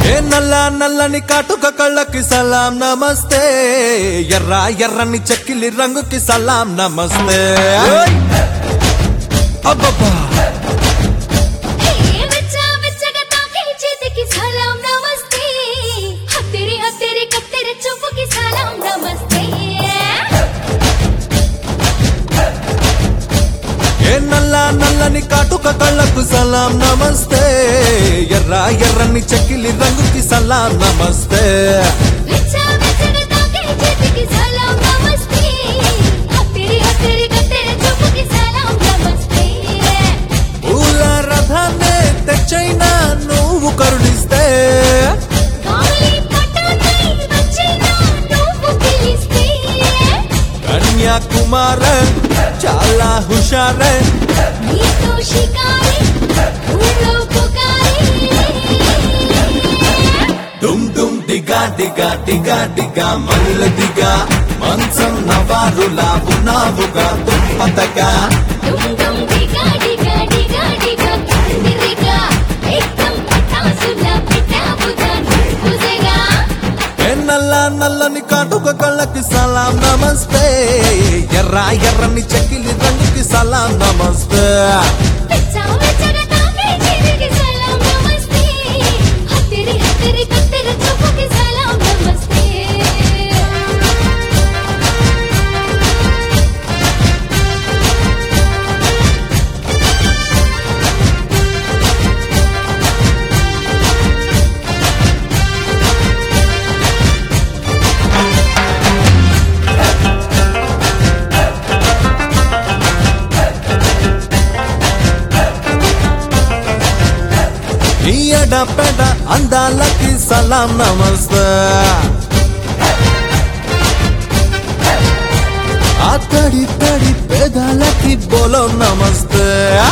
ఏ నల్ల నల్లని కాటుక కళ్ళకి సలాం నమస్తే ఎర్ర ఎర్రని చెక్కిలి రంగుకి సలాం నమస్తే అబ్బబ్బా ఏ వెచ్చ వెచ్చగా తాకే చేతికి సలాం నమస్తే హత్తెరి హత్తెరి కత్తెరి చూపుకి సలాం నమస్తే ఏ నల్ల నల్లని కాటుక కళ్ళకు సలాం నమస్తే ఎర్ర ఎర్రని చెక్కిలి రంగుకి సలాం నమస్తే వెచ్చ వెచ్చగా తాకే చేతికి సలాం నమస్తే హత్తెరి హత్తెరి కత్తెరి చూపుకి సలాం నమస్తే పూల రథాన్నే తెచ్చైనా నువ్వు కరుణిస్తే గాలి పటాకై వచ్చినా నువ్వు పిలిస్తే కన్యాకుమార చాలా హుషారే నీతో షికారి ఊళ్ళో పుకారి డుమ్ డుమ్ డిగా డిగా డిగా డిగా మల్ల దిగా మంచం నవారులా ఉన్నావుగా దుప్పతగా డుమ్ డుమ్ డిగా డిగా డిగా డిగా కిందిరిగా ఏకం పటాసులా పెట్టావుగా నువ్వుజగా ఏ నల్ల నల్లని కాటుక కళ్ళకి సలాం నమస్తే ఎర్ర ఎర్రని చెక్కిలి రంగుకి సలాం నమస్తే వెచ్చ వెచ్చగా తాకే చేతికి సలాం నమస్తే హత్తెరి హత్తెరి కత్తెరి చూపుకి సలాం నమస్తే ఈ ఎడపెడ అందాలకి సలాం నమస్తే ఆ తడి తడి పేదాలకి బోలో నమస్తే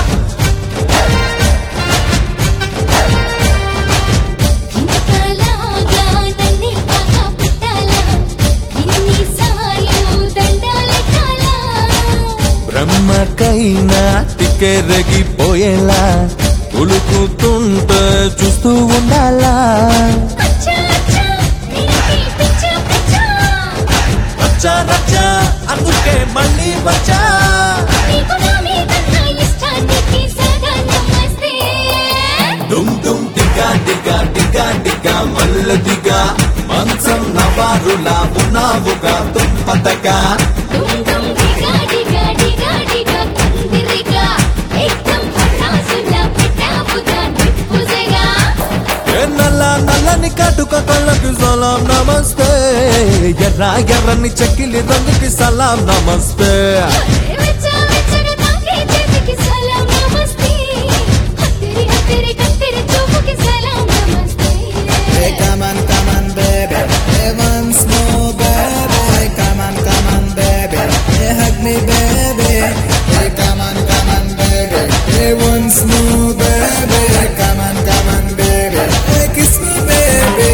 ఇంతలాగా నన్నే కాక పెట్టాలా ఇన్నిసార్లు దండాలెక్కాలా బ్రహ్మకైనా తిక్కెరగిపోయేలా ఉలుకుతుంటే చూస్తూ ఉండాలా అచ్చా అచ్చా నీకి పిచ్చ పిచ్చ వచ్చా రచ్చా అందుకే మళ్ళీ వచ్చా నీకు నా మీద నా ఇష్టానికి సదా నమస్తే డుమ్ డుమ్ దిగా దిగా దిగా దిగా మల్ల దిగా మంచం నవారులా ఉన్నావుగా దుప్పతగా డుమ్ డుమ్ డిగా డిగా డిగా డిగా కిందిరిగా ఏకం పటాసులా పెట్టావుగా నువ్వుజగా ఏ నల్ల నల్లని కాటుక కళ్ళకి సలాం నమస్తే ఎర్ర ఎర్రని చెక్కిలి రంగుకి సలాం నమస్తే వెచ్చ వెచ్చగా తాకే చేతికి సలాం నమస్తే హత్తెరి హత్తెరి కత్తెరి చూపుకి సలాం నమస్తే Hey, come on, come on, baby. Hey, once more, baby. Hey, come on, come on, baby. Hey, hug me, baby. Hey, come on, come on, baby. Hey, once more, baby. Hey, come on, come on, baby. Hey, kiss me, baby.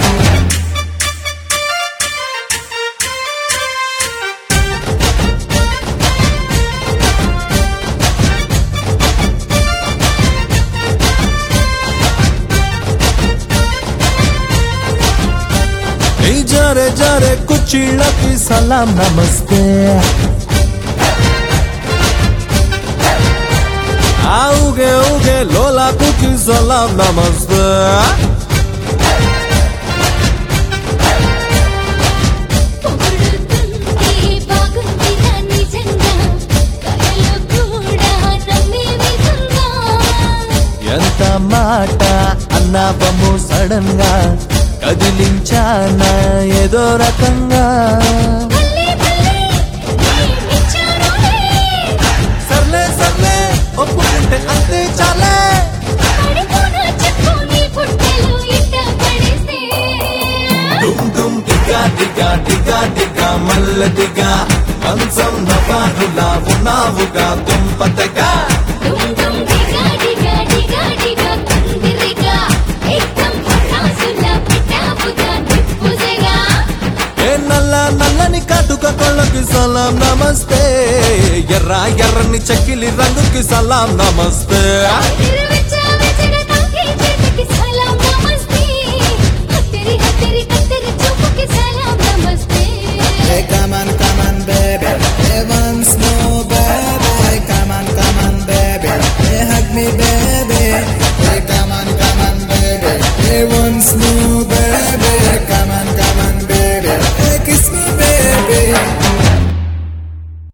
ఈ జరే జరే కుచ్చిళ్ళకి సలాం నమస్తే ఆ ఊగే ఊగే లోలాకుకి సలాం నమస్తే పొగుడుతుంది బాగుందిరా నిజంగా కలలు కూడా నమ్మే విధంగా ఎంత మాట అన్నాపము సడన్ గా కదిలించానా ఏదో రకంగా భలే భలే ఇచ్చారులే సర్లే సర్లే ఒప్పుకుంటే అంతే చాలే పడిపోనా చెప్పు నీ పుట్టెలు ఇట్ట పడేస్తే డుమ్ డుమ్ దిగా దిగా దిగా దిగా మల్ల దిగా మంచం నవారులా ఉన్నావుగా దుంపతగా డుమ్ డుమ్ డిగా డిగా డిగా డిగా కిందిరిగా ఏకం పటాసులా పెట్టావుగా నువ్వుజగా ఏ నల్ల నల్లని కాటుక కళ్ళకి సలాం నమస్తే ఎర్ర ఎర్రని చెక్కిలి రంగుకి సలాం నమస్తే తిరు